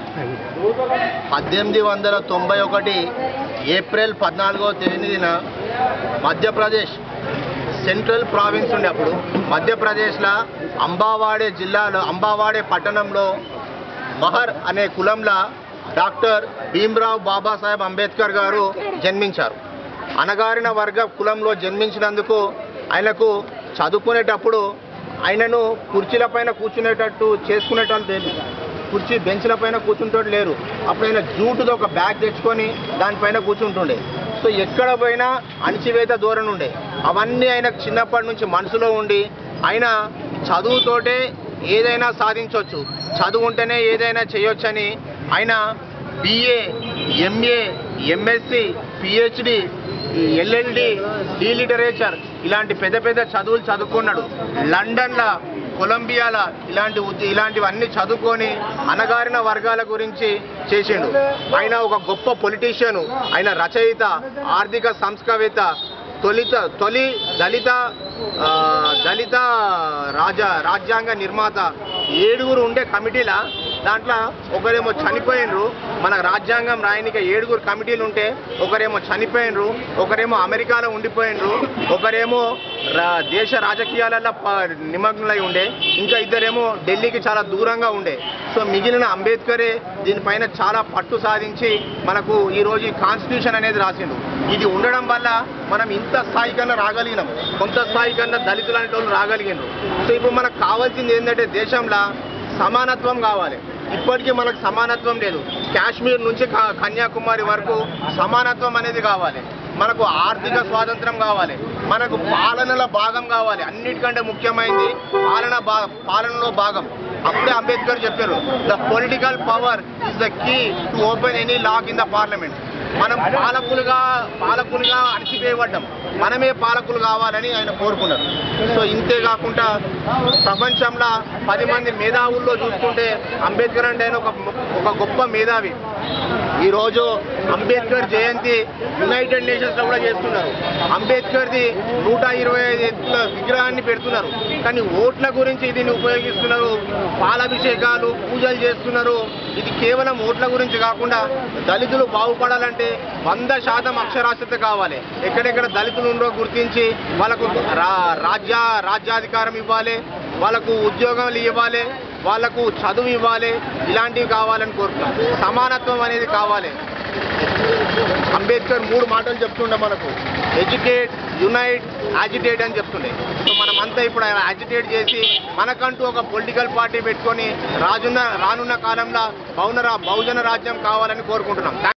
పద్దెనిమిది వందల తొంభై ఒకటి ఏప్రిల్ పద్నాలుగో తేదీన మధ్యప్రదేశ్ సెంట్రల్ ప్రావిన్స్ ఉండే అప్పుడు మధ్యప్రదేశ్లో అంబావాడే జిల్లాలో అంబావాడే పట్టణంలో మహర్ అనే కులంలో డాక్టర్ భీమ్రావ్ బాబాసాహెబ్ అంబేద్కర్ గారు జన్మించారు అణగారిన వర్గ కులంలో జన్మించినందుకు ఆయనకు చదువుకునేటప్పుడు ఆయనను కుర్చీల పైన కూర్చునేటట్టు చేసుకునేటట్టు లేదు కుర్చీ బెంచ్ల పైన కూర్చుంటోడు లేరు అప్పుడు ఆయన జూటుతో ఒక బ్యాగ్ తెచ్చుకొని దానిపైన కూర్చుంటుండే సో ఎక్కడ పోయినా అణిచివేత ధోరణి ఉండే అవన్నీ ఆయనకు చిన్నప్పటి నుంచి మనసులో ఉండి ఆయన చదువుతోటే ఏదైనా సాధించవచ్చు చదువు ఉంటేనే ఏదైనా చేయొచ్చని ఆయన BA MA MSc PhD LLD D literature ఇలాంటి పెద్ద పెద్ద చదువులు చదువుకున్నాడు లండన్లో కొలంబియాలో ఇలాంటి ఉద్య- ఇలాంటివన్నీ చదువుకొని అణగారిన వర్గాల గురించి చేసిండు ఆయన ఒక గొప్ప పొలిటీషియన్ ఆయన రచయిత ఆర్థిక సంస్కవేత్త తొలిత తొలి దళిత ఆ, దళిత రాజ రాజ్యాంగ నిర్మాత ఏడుగురు ఉండే కమిటీల దాంట్లో ఒకరేమో చనిపోయినరు మన రాజ్యాంగం రాయనిక ఏడుగురు కమిటీలు ఉంటే ఒకరేమో చనిపోయినరు ఒకరేమో అమెరికాలో ఉండిపోయినరు ఒకరేమో రా- దేశ రాజకీయాలలో ప- నిమగ్నులై ఉండే ఇంకా ఇద్దరేమో ఢిల్లీకి చాలా దూరంగా ఉండే సో మిగిలిన అంబేద్కరే దీనిపైన చాలా పట్టు సాధించి మనకు ఈరోజు ఈ కాన్స్టిట్యూషన్ అనేది రాసిండు ఇది ఉండడం వల్ల మనం ఇంత స్థాయి కన్నా రాగలిగినాం కొంత స్థాయి కన్నా దళితులు అనే వాళ్ళు రాగలిగినారు సో ఇప్పుడు మనకు కావాల్సింది ఏంటంటే దేశంలో సమానత్వం కావాలి ఇప్పటికీ మనకు సమానత్వం లేదు కాశ్మీర్ నుంచి క- కన్యాకుమారి వరకు సమానత్వం అనేది కావాలి మనకు ఆర్థిక స్వాతంత్రం కావాలి మనకు పాలనలో భాగం కావాలి అన్నిటికంటే ముఖ్యమైనది పాలన భా పాలనలో భాగం అప్పుడే అంబేద్కర్ చెప్పారు the political power is the key to open any lock in the parliament మనం పాలకులుగా పాలకులుగా అణచివేయబడ్డం మనమే పాలకులు కావాలని ఆయన కోరుకున్నారు సో ఇంతే కాకుండా ప్రపంచంలో పది మంది మేధావుల్లో చూసుకుంటే అంబేద్కర్ అంటే ఆయన ఒక ఒక గొప్ప మేధావి ఈరోజు అంబేద్కర్ జయంతి యునైటెడ్ నేషన్స్లో కూడా చేస్తున్నారు అంబేద్కర్ది నూట ఇరవై ఐదు ఎత్తుల విగ్రహాన్ని పెడుతున్నారు కానీ ఓట్ల గురించి దీన్ని ఉపయోగిస్తున్నారు పాలాభిషేకాలు పూజలు చేస్తున్నారు ఇది కేవలం ఓట్ల గురించి కాకుండా దళితులు బాగుపడాలంటే వంద శాతం అక్షరాస్యత కావాలి ఎక్కడెక్కడ దళితులు ఉండో గుర్తించి వాళ్ళకు రా రాజ్య రాజ్యాధికారం ఇవ్వాలి వాళ్ళకు ఉద్యోగాలు ఇవ్వాలి వాళ్ళకు చదువు ఇవ్వాలి ఇలాంటివి కావాలని కోరుతున్నాం సమానత్వం అనేది కావాలి అంబేద్కర్ మూడు మాటలు చెప్తుండే మనకు ఎడ్యుకేట్ యునైట్ యాజిటేట్ అని చెప్తుండే సో మనమంతా ఇప్పుడు యాజిటేట్ చేసి మనకంటూ ఒక పొలిటికల్ పార్టీ పెట్టుకొని రాజున్న రానున్న కాలంలో బహున బహుజన రాజ్యం కావాలని కోరుకుంటున్నాం